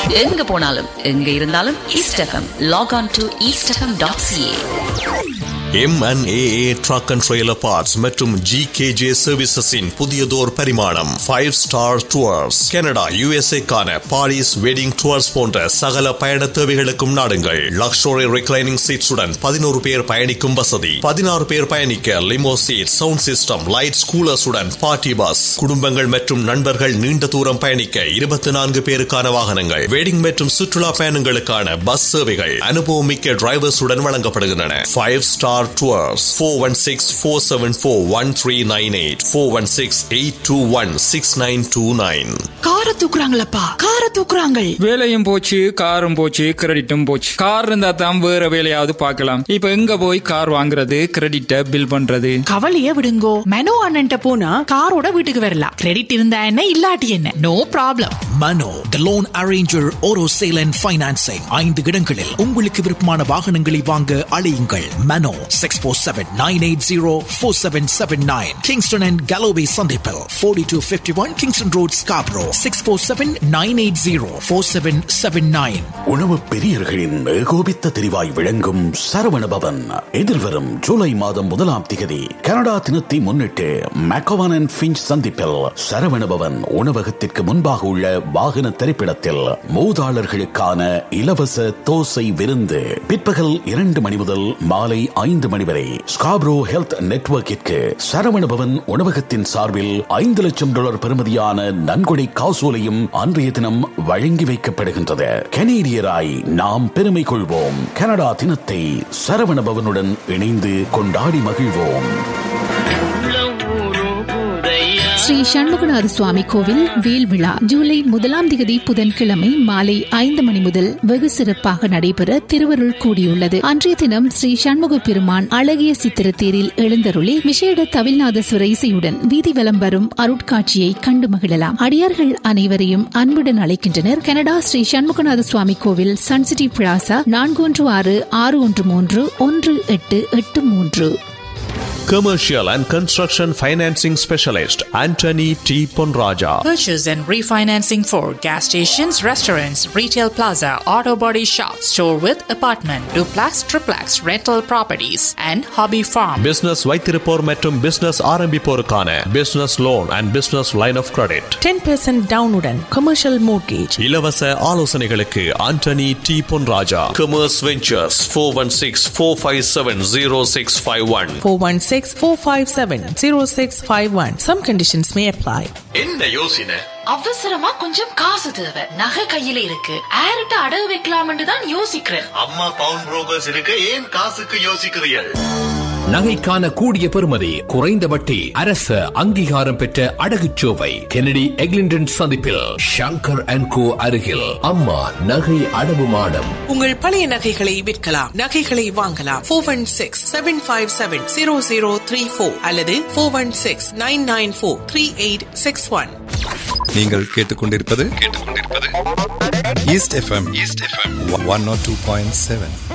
எங்க போனாலும் எங்க இருந்தாலும் east F M log on to east F M dot C A M N A A truck and trailer parts மற்றும் ஜி கேஜே சர்வீசஸின் புதியதோர் பரிமாணம் ஃபைவ் ஸ்டார் டூர்ஸ் கனடா யுஎஸ்ஏக்கான பாரிஸ் வெட்டிங் டூர்ஸ் போன்ற சகல பயண தேவைகளுக்கும் நாடுங்கள் லக்ஷோரி ரிக்ளைனிங் சீட்ஸுடன் பதினோரு பேர் பயணிக்கும் வசதி பதினாறு பேர் பயணிக்க limo seat sound system light ஸ்கூலர்ஸுடன் பார்ட்டி பஸ் குடும்பங்கள் மற்றும் நண்பர்கள் நீண்ட தூரம் பயணிக்க இருபத்தி நான்கு பேருக்கான வாகனங்கள் வெட்டிங் மற்றும் சுற்றுலா பயணங்களுக்கான பஸ் சேவைகள் அனுபவமிக்க டிரைவர்ஸுடன் வழங்கப்படுகின்றன five star tours four one six four seven four one three nine eight four one six eight two one six nine two nine கார தூக்குறாங்களப்பா கார தூக்குறாங்க வேலையும் போச்சு காரும் போச்சு கிரெடிட்டும் போச்சு கார் இருந்தா தான் வேற வேலையாவது பார்க்கலாம் இப்ப எங்க போய் கார் வாங்குறது கிரெடிட்ட பில் பண்றது கவலைய விடுங்கோ மெனோ அண்ணன்ட்ட போனா காரோட வீட்டுக்கு வரலாம் கிரெடிட் இருந்தா என்ன இல்லாட்டி என்ன no problem Mano the loan arranger auto sale and financing ஐந்து இடங்களில் உங்களுக்கு விருப்பமான வாகனங்களை வாங்க அழையுங்கள் Mano six four seven nine eight zero four seven seven nine Kingston and Galloway சந்திப்பில் forty two fifty one Kingston road Scarborough six four seven nine eight zero four seven seven nine உணவு பிரியர்களின் ஏகோபித்த தெரிவாய் விளங்கும் சரவண பவன் எதிர்வரும் ஜூலை மாதம் முதலாம் திகதி கனடா தினத்தை முன்னிட்டு மெக்கவான் அண்ட் பிஞ்ச் சந்திப்பில் சரவண பவன் உணவகத்திற்கு முன்பாக உள்ள வாகன திரைப்படத்தில் மூதாளர்களுக்கான இலவச தோசை விருந்து பிற்பகல் இரண்டு மணி முதல் மாலை ஐந்து மணி வரை ஸ்காப்ரோ ஹெல்த் நெட்வொர்க்கிற்கு சரவண பவன் உணவகத்தின் சார்பில் ஐந்து லட்சம் டாலர் பெறுமதியான நன்கொடை காசோலையும் அன்றைய தினம் வழங்கி வைக்கப்படுகின்றது கனேடியராய் நாம் பெருமை கொள்வோம் கனடா தினத்தை சரவண பவனுடன் இணைந்து கொண்டாடி மகிழ்வோம் ஸ்ரீ சண்முகநாத சுவாமி கோவில் வேல் விழா ஜூலை முதலாம் திகதி புதன்கிழமை மாலை ஐந்து மணி முதல் வெகு சிறப்பாக நடைபெற திருவருள் கூடியுள்ளது அன்றைய தினம் ஸ்ரீ சண்முக பெருமான் அழகிய சித்திரத்தேரில் எழுந்தருளி விசேட தவிழ்நாதஸ்வர இசையுடன் வீதி வலம் வரும் அருட்காட்சியை கண்டு மகிழலாம் அடியார்கள் அனைவரையும் அன்புடன் அழைக்கின்றனர் கனடா ஸ்ரீ சண்முகநாத சுவாமி கோவில் சன்சிட்டி பிளாசா நான்கு ஒன்று ஆறு ஆறு ஒன்று மூன்று ஒன்று எட்டு எட்டு மூன்று Commercial and Construction Financing Specialist Anthony T. Ponraja. Purchase and refinancing for gas stations, restaurants, retail plaza, auto body shop, store with apartment, duplex, triplex, rental properties, and hobby farm. Business வைத்திருப்போர் மற்றும் business ஆரம்பிப்போருக்கான business loan and business line of credit ten percent டவுனுடன் commercial mortgage இலவச ஆலோசனைகளுக்கு Antony T Ponraja commerce ventures four one six four five seven zero six five one four one six four five seven zero six five one some conditions may apply என்ன யோசனை அவசரமா கொஞ்சம் காசு தேவை நகை கையில இருக்கு ஆர்ட்ட அடகு வைக்கலாம்னு தான் யோசிக்கிறேன் அம்மா பவுன் புரோக்கர்ஸ் இருக்க ஏன் காசுக்கு யோசிக்கிறீர்கள் நகைக்கான கூடிய பெறுமதி குறைந்த வட்டி அரசு அங்கீகாரம் பெற்ற அடகுச்சோவை கெனடி எக்லிண்டன் சந்திப்பில் ஷங்கர் அண்ட் கோ அருகில் அம்மா நகை அடவு மாடம் உங்கள் பழைய நகைகளை விற்கலாம் நகைகளை வாங்கலாம் four one six seven five seven zero zero three four அல்லது four one six nine nine four three eight six one நீங்கள் கேட்டுக்கொண்டிருப்பது கேட்டுக்கொண்டிருப்பது east F M east F M one nought two point seven